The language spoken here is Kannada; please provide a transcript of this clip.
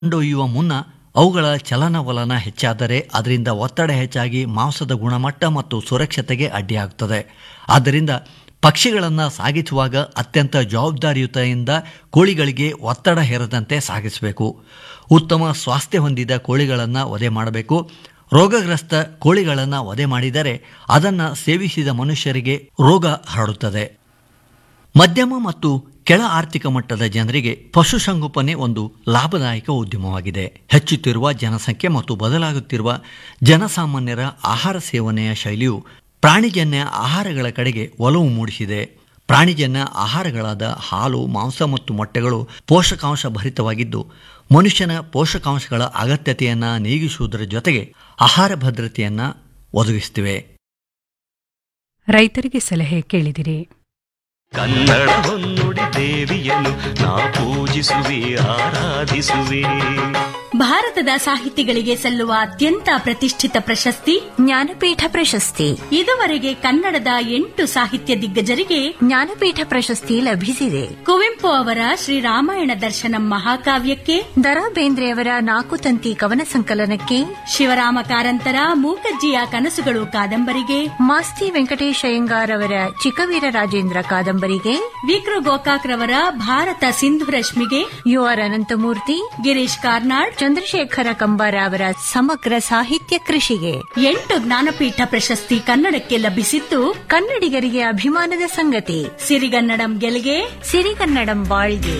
ಕೊಂಡೊಯ್ಯುವ ಮುನ್ನ ಅವುಗಳ ಚಲನವಲನ ಹೆಚ್ಚಾದರೆ ಅದರಿಂದ ಒತ್ತಡ ಹೆಚ್ಚಾಗಿ ಮಾಂಸದ ಗುಣಮಟ್ಟ ಮತ್ತು ಸುರಕ್ಷತೆಗೆ ಅಡ್ಡಿಯಾಗುತ್ತದೆ ಆದ್ದರಿಂದ ಪಕ್ಷಿಗಳನ್ನು ಸಾಗಿಸುವಾಗ ಅತ್ಯಂತ ಜವಾಬ್ದಾರಿಯುತದಿಂದ ಕೋಳಿಗಳಿಗೆ ಒತ್ತಡ ಹೇರದಂತೆ ಸಾಗಿಸಬೇಕು ಉತ್ತಮ ಸ್ವಾಸ್ಥ್ಯ ಹೊಂದಿದ ಕೋಳಿಗಳನ್ನು ವಧೆ ಮಾಡಬೇಕು ರೋಗಗ್ರಸ್ತ ಕೋಳಿಗಳನ್ನು ವಧೆ ಮಾಡಿದರೆ ಅದನ್ನು ಸೇವಿಸಿದ ಮನುಷ್ಯರಿಗೆ ರೋಗ ಹರಡುತ್ತದೆ ಮಧ್ಯಮ ಮತ್ತು ಕೆಳ ಆರ್ಥಿಕ ಮಟ್ಟದ ಜನರಿಗೆ ಪಶುಸಂಗೋಪನೆ ಒಂದು ಲಾಭದಾಯಕ ಉದ್ಯಮವಾಗಿದೆ ಹೆಚ್ಚುತ್ತಿರುವ ಜನಸಂಖ್ಯೆ ಮತ್ತು ಬದಲಾಗುತ್ತಿರುವ ಜನಸಾಮಾನ್ಯರ ಆಹಾರ ಸೇವನೆಯ ಶೈಲಿಯು ಪ್ರಾಣಿಜನ್ಯ ಆಹಾರಗಳ ಕಡೆಗೆ ಒಲವು ಮೂಡಿಸಿದೆ ಪ್ರಾಣಿಜನ್ಯ ಆಹಾರಗಳಾದ ಹಾಲು ಮಾಂಸ ಮತ್ತು ಮೊಟ್ಟೆಗಳು ಪೋಷಕಾಂಶ ಭರಿತವಾಗಿದ್ದು ಮನುಷ್ಯನ ಪೋಷಕಾಂಶಗಳ ಅಗತ್ಯತೆಯನ್ನು ನೀಗಿಸುವುದರ ಜೊತೆಗೆ ಆಹಾರ ಭದ್ರತೆಯನ್ನು ಒದಗಿಸುತ್ತಿವೆ ರೈತರಿಗೆ ಸಲಹೆ ಕೇಳಿದಿರಿ ಕನ್ನಡ ಹೊನ್ನುಡಿ ದೇವಿಯನ್ನು ನಾ ಪೂಜಿಸುವೆ ಆರಾಧಿಸುವೆ ಭಾರತದ ಸಾಹಿತಿಗಳಿಗೆ ಸಲ್ಲುವ ಅತ್ಯಂತ ಪ್ರತಿಷ್ಠಿತ ಪ್ರಶಸ್ತಿ ಜ್ಞಾನಪೀಠ ಪ್ರಶಸ್ತಿ ಇದುವರೆಗೆ ಕನ್ನಡದ ಎಂಟು ಸಾಹಿತ್ಯ ದಿಗ್ಗಜರಿಗೆ ಜ್ಞಾನಪೀಠ ಪ್ರಶಸ್ತಿ ಲಭಿಸಿದೆ ಕುವೆಂಪು ಅವರ ಶ್ರೀರಾಮಾಯಣ ದರ್ಶನಂ ಮಹಾಕಾವ್ಯಕ್ಕೆ ದರಾ ಬೇಂದ್ರೆಯವರ ನಾಲ್ಕು ತಂತಿ ಕವನ ಸಂಕಲನಕ್ಕೆ ಶಿವರಾಮ ಕಾರಂತರ ಮೂಕಜ್ಜಿಯ ಕನಸುಗಳು ಕಾದಂಬರಿಗೆ ಮಾಸ್ತಿ ವೆಂಕಟೇಶ್ ಅಯ್ಯಂಗಾರ್ ಅವರ ಚಿಕ್ಕವೀರ ರಾಜೇಂದ್ರ ಕಾದಂಬರಿಗೆ ವಿಕ್ರು ಗೋಕಾಕ್ ರವರ ಭಾರತ ಸಿಂಧು ರಶ್ಮಿಗೆ ಯು ಆರ್ ಅನಂತಮೂರ್ತಿ ಗಿರೀಶ್ ಕಾರ್ನಾಡ್ ಚಂದ್ರಶೇಖರ ಕಂಬಾರ ಅವರ ಸಮಗ್ರ ಸಾಹಿತ್ಯ ಕೃಷಿಗೆ ಎಂಟು ಜ್ಞಾನಪೀಠ ಪ್ರಶಸ್ತಿ ಕನ್ನಡಕ್ಕೆ ಲಭಿಸಿದ್ದು ಕನ್ನಡಿಗರಿಗೆ ಅಭಿಮಾನದ ಸಂಗತಿ ಸಿರಿಗನ್ನಡಂ ಗೆಲ್ಗೆ ಸಿರಿಗನ್ನಡಂ ಬಾಳ್ಗೆ